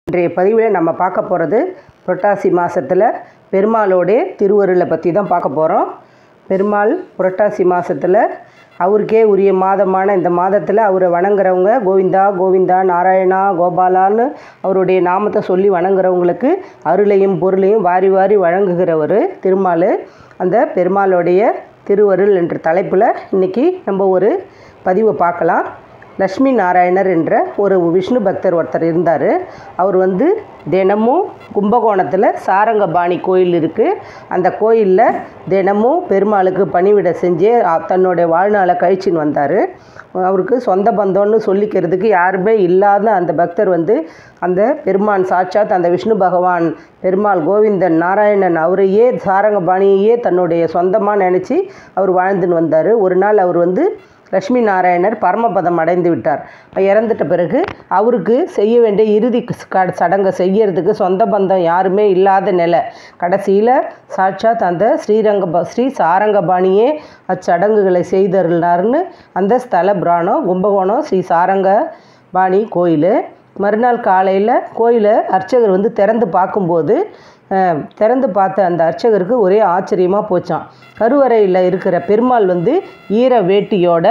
இன்றைய பதிவில் நம்ம பார்க்க போகிறது புரட்டாசி மாதத்தில் பெருமாளோடைய திருவருளை பற்றி தான் பார்க்க போகிறோம் பெருமாள் புரட்டாசி மாதத்தில் அவருக்கே உரிய மாதமான இந்த மாதத்தில் அவரை வணங்குறவங்க கோவிந்தா கோவிந்தா நாராயணா கோபாலான்னு அவருடைய நாமத்தை சொல்லி வணங்குறவங்களுக்கு அருளையும் பொருளையும் வாரி வாரி வழங்குகிறவர் திருமால் அந்த பெருமாளுடைய திருவருள் என்ற தலைப்பில் இன்றைக்கி நம்ம ஒரு பதிவை பார்க்கலாம் லக்ஷ்மி நாராயணர் என்ற ஒரு விஷ்ணு பக்தர் ஒருத்தர் இருந்தார் அவர் வந்து தினமும் கும்பகோணத்தில் சாரங்கபாணி கோயில் இருக்குது அந்த கோயிலில் தினமும் பெருமாளுக்கு பணிவிட செஞ்சு அ- தன்னுடைய வாழ்நாளை கழிச்சின்னு வந்தார் அவருக்கு சொந்த பந்தம்னு சொல்லிக்கிறதுக்கு யாருமே இல்லாத அந்த பக்தர் வந்து அந்த பெருமான் சாட்சாத் அந்த விஷ்ணு பகவான் பெருமாள் கோவிந்தன் நாராயணன் அவரையே சாரங்கபாணியையே தன்னுடைய சொந்தமாக நினச்சி அவர் வாழ்ந்துன்னு வந்தார் ஒரு நாள் அவர் வந்து லக்ஷ்மி நாராயணர் பரமபதம் அடைந்து விட்டார் இறந்துட்ட பிறகு அவருக்கு செய்ய வேண்டிய இறுதி க- சடங்கை செய்யறதுக்கு சொந்த பந்தம் யாருமே இல்லாத நிலை கடைசியில் சாட்சாத் அந்த ஸ்ரீரங்க ப- ஸ்ரீ சாரங்கபாணியே அச்சடங்குகளை செய்தருளார்னு அந்த ஸ்தல புராணம் கும்பகோணம் ஸ்ரீ சாரங்கபாணி கோயில் மறுநாள் காலையில் கோயிலை அர்ச்சகர் வந்து திறந்து பார்க்கும்போது அஹ், திறந்து பார்த்த அந்த அர்ச்சகருக்கு ஒரே ஆச்சரியமாக போச்சான் கருவறையில் இருக்கிற பெருமாள் வந்து ஈர வேட்டியோட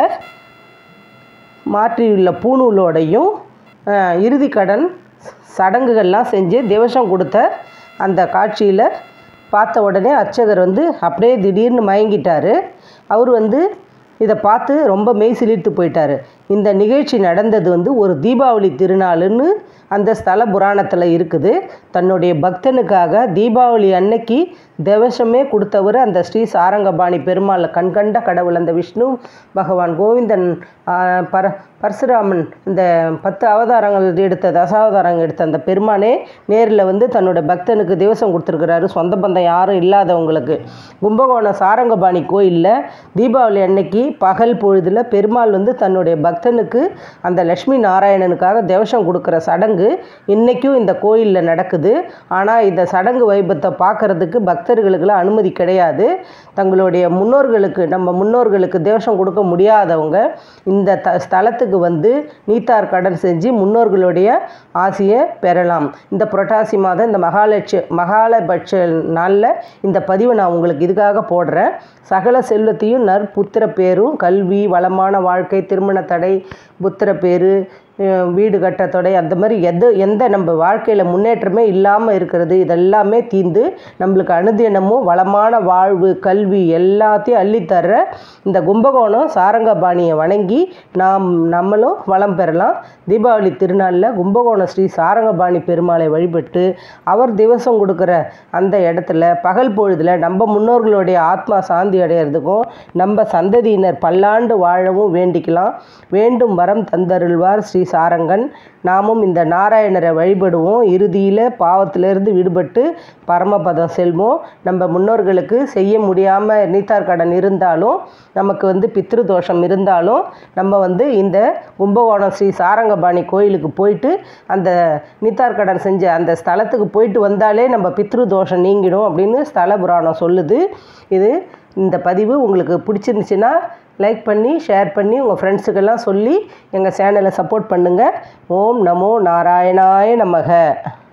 மாற்றியுள்ள பூணூலோடையும் அஹ், இறுதி கடன் சடங்குகள்லாம் செஞ்சு திவசம் கொடுத்த அந்த காட்சியில் பார்த்த உடனே அர்ச்சகர் வந்து அப்படியே திடீர்னு மயங்கிட்டார் அவர் வந்து இதை பார்த்து ரொம்ப மெய் சிலிர்த்து போயிட்டார் இந்த நிகழ்ச்சி நடந்தது வந்து ஒரு தீபாவளி திருநாளுன்னு அந்த ஸ்தல புராணத்தில் இருக்குது தன்னுடைய பக்தனுக்காக தீபாவளி அன்னைக்கு திவசமே கொடுத்தவர் அந்த ஸ்ரீ சாரங்கபாணி பெருமாள் கண்கண்ட கடவுள் அந்த விஷ்ணு பகவான் கோவிந்தன் ஆ, பர பரசுராமன் இந்த பத்து அவதாரங்கள் எடுத்த தசாவதாரங்கள் எடுத்த அந்த பெருமானே நேரில் வந்து தன்னோட பக்தனுக்கு திவசம் கொடுத்துருக்கிறாரு சொந்த பந்தம் யாரும் இல்லாதவங்களுக்கு கும்பகோணம் சாரங்கபாணி கோயிலில் தீபாவளி அன்னைக்கு பகல் பொழுதில் பெருமாள் வந்து தன்னுடைய பக்தனுக்கு அந்த லக்ஷ்மி நாராயணனுக்காக திவசம் கொடுக்குற சடங்கு இன்றைக்கும் இந்த கோயிலில் நடக்குது ஆனால் இந்த சடங்கு வைபத்தை பார்க்கறதுக்கு பக்தர்களுக்கெல்லாம் அனுமதி கிடையாது தங்களுடைய முன்னோர்களுக்கு நம்ம முன்னோர்களுக்கு திவசம் கொடுக்க முடியாதவங்க இந்த த ஸ்தலத்துக்கு வந்து நீத்தார் கடன் செஞ்சு முன்னோர்களுடைய ஆசையை பெறலாம் இந்த புரட்டாசி மாதம் இந்த மகாலட்ச மகாலபட்ச நாளில் இந்த பதிவை நான் உங்களுக்கு இதுக்காக போடுறேன் சகல செல்வத்தையும் நற் புத்திர பேரும் கல்வி வளமான வாழ்க்கை திருமண தடை புத்திர பேரு அஹ் வீடு கட்ட தடை அந்த மாதிரி எது எந்த நம்ம வாழ்க்கையில் முன்னேற்றமே இல்லாமல் இருக்கிறது இதெல்லாமே தீர்ந்து நம்மளுக்கு அனுதினமும் வளமான வாழ்வு கல்வி எல்லாத்தையும் அள்ளித்தர்ற இந்த கும்பகோணம் சாரங்கபாணியை வணங்கி நாம் நம்மளும் வளம் பெறலாம் தீபாவளி திருநாளில் கும்பகோணம் ஸ்ரீ சாரங்கபாணி பெருமாளை வழிபட்டு அவர் திவசம் கொடுக்குற அந்த இடத்துல பகல் பொழுதில் நம்ம முன்னோர்களுடைய ஆத்மா சாந்தி அடையிறதுக்கும் நம்ம சந்ததியினர் பல்லாண்டு வாழவும் வேண்டிக்கலாம் வேண்டும் வரம் தந்தருள்வார் ஸ்ரீ சாரங்கன் நாமும் இந்த நாராயணரை வழிபடுவோம் இறுதியில் பாவத்திலிருந்து விடுபட்டு பரமபதம் செல்வோம் நம்ம முன்னோர்களுக்கு செய்ய முடியாமல் நீத்தார் கடன் இருந்தாலும் நமக்கு வந்து பித்ரு தோஷம் இருந்தாலும் நம்ம வந்து இந்த கும்பகோணம் ஸ்ரீ சாரங்கபாணி கோயிலுக்கு போயிட்டு அந்த நீத்தார் கடன் செஞ்ச அந்த ஸ்தலத்துக்கு போயிட்டு வந்தாலே நம்ம பித்ரு தோஷம் நீங்கிடும் அப்படின்னு ஸ்தல புராணம் சொல்லுது இது இந்த பதிவு உங்களுக்கு பிடிச்சிருந்துச்சுன்னா லைக் பண்ணி ஷேர் பண்ணி உங்கள் ஃப்ரெண்ட்ஸுக்கெல்லாம் சொல்லி எங்கள் சேனலை சப்போர்ட் பண்ணுங்கள் ஓம் நமோ நாராயணாய நமக